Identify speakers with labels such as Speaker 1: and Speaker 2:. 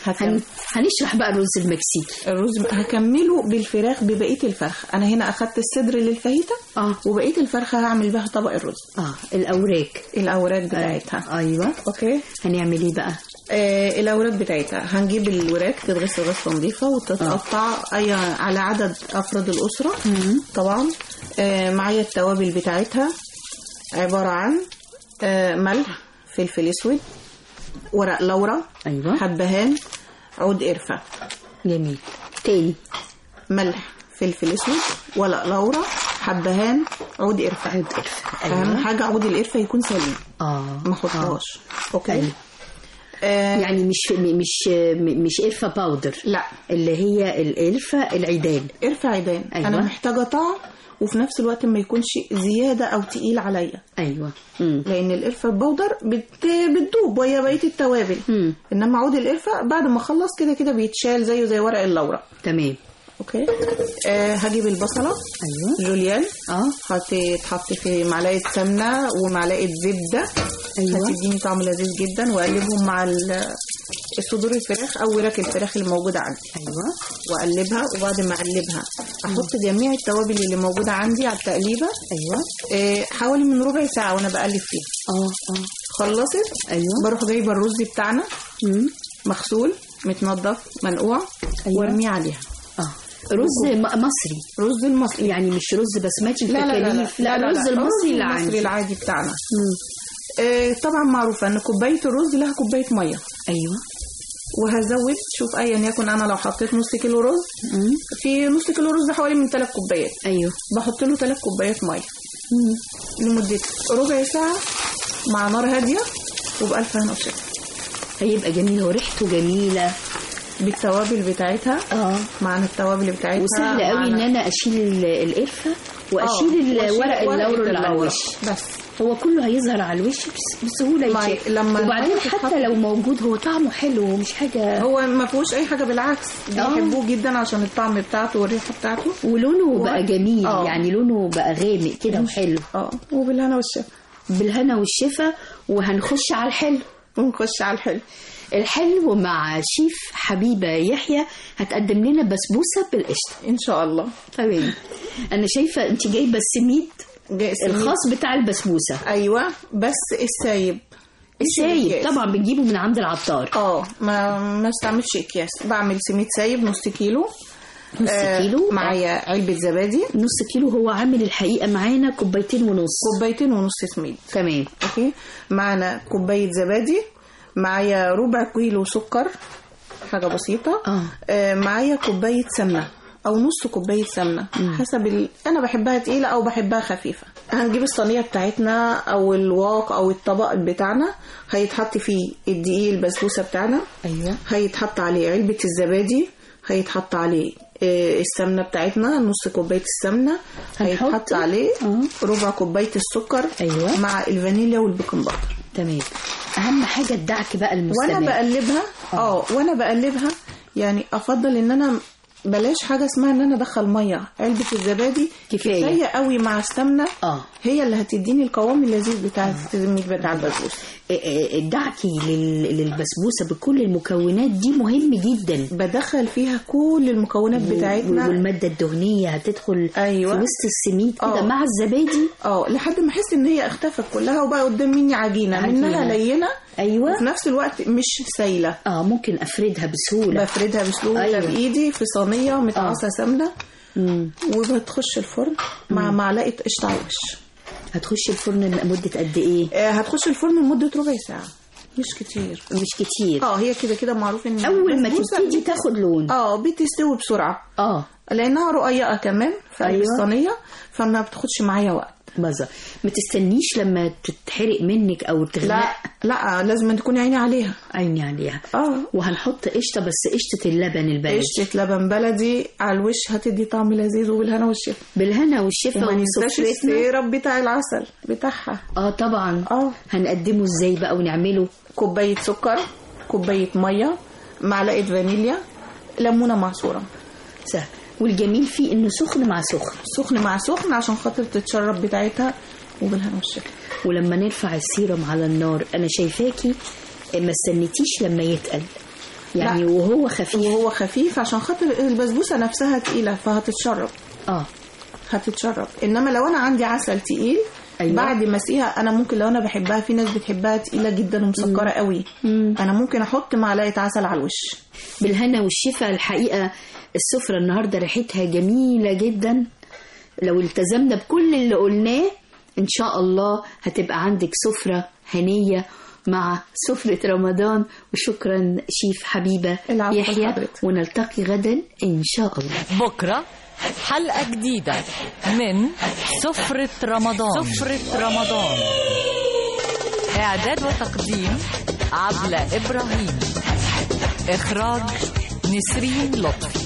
Speaker 1: هن... هنشرح بقى الرز المكسيكي
Speaker 2: الرز هكمله بالفراخ ببقيه الفرخ انا هنا اخدت الصدر للفاهيتا
Speaker 1: اه
Speaker 2: وبقيه الفرخه هعمل بها طبق الرز
Speaker 1: اه الاوراق
Speaker 2: الاوراق بتاعتها
Speaker 1: ايوه
Speaker 2: اوكي
Speaker 1: هنعمل ايه بقى
Speaker 2: آه الاوراق بتاعتها هنجيب الوراك تتغسل غسله نظيفه وتتقطع اي على عدد افراد الاسره طبعا آه معايا التوابل بتاعتها عباره عن آه ملح فلفل اسود ورق لورا
Speaker 1: ايوه
Speaker 2: حبهان عود قرفه
Speaker 1: جميل تاني
Speaker 2: ملح فلفل اسود ورق لورا حبهان عود قرفه
Speaker 1: عود قرفه
Speaker 2: اهم حاجه عود القرفه يكون سليم
Speaker 1: اه
Speaker 2: ما احطهاش اوكي
Speaker 1: أيوة.
Speaker 2: آه
Speaker 1: يعني مش مش مش قرفه باودر
Speaker 2: لا
Speaker 1: اللي هي القرفه العيدان
Speaker 2: قرفه عيدان
Speaker 1: أيوة.
Speaker 2: انا محتاجه طعم وفي نفس الوقت ما يكونش زياده او تقيل عليا
Speaker 1: ايوه مم.
Speaker 2: لان القرفه البودر بت... بتدوب وهي بقيه التوابل
Speaker 1: مم.
Speaker 2: انما عود القرفه بعد ما اخلص كده كده بيتشال زيه زي ورق اللورا
Speaker 1: تمام
Speaker 2: اوكي آه هجيب البصله
Speaker 1: ايوه
Speaker 2: جوليان
Speaker 1: اه
Speaker 2: هتتحط في معلقه سمنه ومعلقه زبده
Speaker 1: أيوة.
Speaker 2: هتديني طعم لذيذ جدا واقلبهم مع ال- صدور الفراخ او وراك الفراخ اللي موجوده عندي
Speaker 1: ايوه
Speaker 2: واقلبها وبعد ما اقلبها احط جميع التوابل اللي موجوده عندي على التقليبه
Speaker 1: ايوه
Speaker 2: آه، حوالي من ربع ساعه وانا بقلب فيها
Speaker 1: اه اه
Speaker 2: خلصت
Speaker 1: ايوه
Speaker 2: بروح جايبه الرز بتاعنا
Speaker 1: مم.
Speaker 2: مغسول متنضف منقوع
Speaker 1: أيوة.
Speaker 2: وارميه عليها
Speaker 1: اه رز م- مصري
Speaker 2: رز المصري
Speaker 1: يعني مش رز بسمتي
Speaker 2: لا لا لا لا,
Speaker 1: التكاليف لا, الرز المصري اللي
Speaker 2: المصري
Speaker 1: عندي
Speaker 2: العادي بتاعنا
Speaker 1: مم.
Speaker 2: آه، طبعا معروفه ان كوبايه الرز لها كوبايه ميه
Speaker 1: ايوه
Speaker 2: وهزود شوف ايا يكن انا لو حطيت نص كيلو رز
Speaker 1: مم.
Speaker 2: في نص كيلو رز حوالي من ثلاث كوبايات
Speaker 1: ايوه
Speaker 2: بحط له ثلاث كوبايات ميه
Speaker 1: مم.
Speaker 2: لمده ربع ساعه مع نار هاديه وبألف هنا وشفا
Speaker 1: هيبقى جميل وريحته جميله
Speaker 2: بالتوابل بتاعتها
Speaker 1: اه
Speaker 2: معنا التوابل بتاعتها
Speaker 1: وسهل قوي ان
Speaker 2: معانا-
Speaker 1: انا اشيل ال- القرفه
Speaker 2: آه،
Speaker 1: واشيل ال-
Speaker 2: وأشيل
Speaker 1: ورق اللورو اللي على
Speaker 2: اللورا.
Speaker 1: الوش
Speaker 2: بس
Speaker 1: هو كله هيظهر على الوش بس- بسهوله
Speaker 2: ما-
Speaker 1: يتشاف
Speaker 2: لما
Speaker 1: وبعدين
Speaker 2: المية تتحط-
Speaker 1: حتى لو موجود هو طعمه حلو ومش حاجه
Speaker 2: هو ما فيهوش اي حاجه بالعكس
Speaker 1: آه.
Speaker 2: بيحبوه جدا عشان الطعم بتاعته والريحه بتاعته
Speaker 1: ولونه بقى جميل
Speaker 2: آه.
Speaker 1: يعني لونه بقى غامق كده وحلو
Speaker 2: اه وبالهنا والشفا
Speaker 1: بالهنا والشفا وهنخش على الحلو
Speaker 2: ونخش على الحلو
Speaker 1: الحلو مع شيف حبيبة يحيى هتقدم لنا بسبوسة بالقشطة
Speaker 2: ان شاء الله
Speaker 1: تمام أنا شايفة أنت جايبة السميد
Speaker 2: جاي السميد.
Speaker 1: الخاص بتاع البسبوسة
Speaker 2: ايوه بس السايب
Speaker 1: السايب
Speaker 2: الأكياس.
Speaker 1: طبعا بنجيبه من عند العطار
Speaker 2: اه ما ما استعملش اكياس بعمل سميد سايب نص كيلو
Speaker 1: نص
Speaker 2: آه،
Speaker 1: كيلو
Speaker 2: معايا علبه زبادي
Speaker 1: نص كيلو هو عامل الحقيقة معانا كوبايتين ونص
Speaker 2: كوبايتين ونص سميد
Speaker 1: تمام
Speaker 2: اوكي معانا كوبايه زبادي معايا ربع كيلو سكر حاجه بسيطه
Speaker 1: آه.
Speaker 2: آه معايا كوبايه سمنه او نص كوبايه سمنه حسب ال... انا بحبها تقيله او بحبها خفيفه هنجيب الصينيه بتاعتنا او الواق او الطبق بتاعنا هيتحط فيه الدقيق البسبوسه بتاعنا
Speaker 1: أيوة
Speaker 2: هيتحط عليه علبه الزبادي هيتحط عليه آه، السمنه بتاعتنا نص كوبايه السمنه
Speaker 1: هنحط-
Speaker 2: هيتحط عليه
Speaker 1: آه.
Speaker 2: ربع كوبايه السكر
Speaker 1: أيوة.
Speaker 2: مع الفانيليا والبيكنج باودر
Speaker 1: تمام أهم حاجة الدعك بقى المستمر
Speaker 2: وانا بقلبها اه وانا بقلبها يعني افضل ان انا بلاش حاجه اسمها ان انا ادخل ميه علبه الزبادي
Speaker 1: كفاية.
Speaker 2: كفايه قوي مع السمنه
Speaker 1: آه.
Speaker 2: هي اللي هتديني القوام اللذيذ بتاع السميد بتاع البسبوسه
Speaker 1: الدعكي لل- للبسبوسة بكل المكونات دي مهم جدا
Speaker 2: بدخل فيها كل المكونات بتاعتنا
Speaker 1: والمادة الدهنية هتدخل
Speaker 2: أيوة.
Speaker 1: في وسط السميد كده
Speaker 2: آه.
Speaker 1: مع الزبادي
Speaker 2: اه لحد ما احس ان هي اختفت كلها وبقى قدام مني عجينه,
Speaker 1: عجينة.
Speaker 2: منها لينه
Speaker 1: أيوة
Speaker 2: وفي نفس الوقت مش سايله
Speaker 1: اه ممكن افردها بسهولة
Speaker 2: بفردها بسهوله
Speaker 1: أيوة.
Speaker 2: أيوة. بايدي في صينيه متعصه سمنه
Speaker 1: مم.
Speaker 2: وبتخش الفرن مع معلقه قشطه على الوش
Speaker 1: هتخش الفرن مدة قد ايه
Speaker 2: آه، هتخش الفرن لمدة ربع ساعة مش كتير
Speaker 1: مش كتير
Speaker 2: اه هي كده كده معروف ان
Speaker 1: اول ما
Speaker 2: البسبوسة
Speaker 1: تبتدي
Speaker 2: بت-
Speaker 1: تاخد لون
Speaker 2: اه بتستوي بسرعة
Speaker 1: اه
Speaker 2: لانها رقيقة كمان في قلب
Speaker 1: أيوة.
Speaker 2: الصينية فما بتاخدش معايا وقت
Speaker 1: بظا ما تستنيش لما تتحرق منك او تغلق
Speaker 2: لا لا لازم تكوني عيني عليها
Speaker 1: عيني عليها
Speaker 2: اه
Speaker 1: وهنحط قشطة بس قشطة اللبن البلدي
Speaker 2: قشطة لبن بلدي على الوش هتدي طعم لذيذ وبالهنا والشفا
Speaker 1: بالهنا والشفا
Speaker 2: وما ننساش
Speaker 1: وسفرتنا
Speaker 2: السيرب بتاع العسل بتاعها
Speaker 1: اه طبعا
Speaker 2: اه
Speaker 1: هنقدمه ازاي بقى ونعمله
Speaker 2: كوباية سكر كوباية مية معلقة فانيليا ليمونة معصورة
Speaker 1: سهل والجميل فيه انه سخن مع سخن
Speaker 2: سخن مع سخن عشان خاطر تتشرب بتاعتها وبالهنا والشفا
Speaker 1: ولما نرفع السيرم على النار انا شايفاكي ما استنيتيش لما يتقل يعني
Speaker 2: لا.
Speaker 1: وهو خفيف
Speaker 2: وهو خفيف عشان خاطر البسبوسه نفسها تقيله فهتتشرب
Speaker 1: اه
Speaker 2: هتتشرب انما لو انا عندي عسل تقيل
Speaker 1: أيوة.
Speaker 2: أيوة. بعد ما اسقيها انا ممكن لو انا بحبها في ناس بتحبها تقيله جدا ومسكره قوي
Speaker 1: مم.
Speaker 2: انا ممكن احط معلقه عسل على الوش
Speaker 1: بالهنا والشفا الحقيقة السفرة النهاردة ريحتها جميلة جدا لو التزمنا بكل اللي قلناه إن شاء الله هتبقى عندك سفرة هنية مع سفرة رمضان وشكرا شيف حبيبة
Speaker 2: العفو
Speaker 1: يحيى
Speaker 2: لحضرتك.
Speaker 1: ونلتقي غدا إن شاء الله
Speaker 3: بكرة حلقة جديدة من سفرة رمضان سفرة رمضان إعداد وتقديم عبلة إبراهيم إخراج نسرين لطفي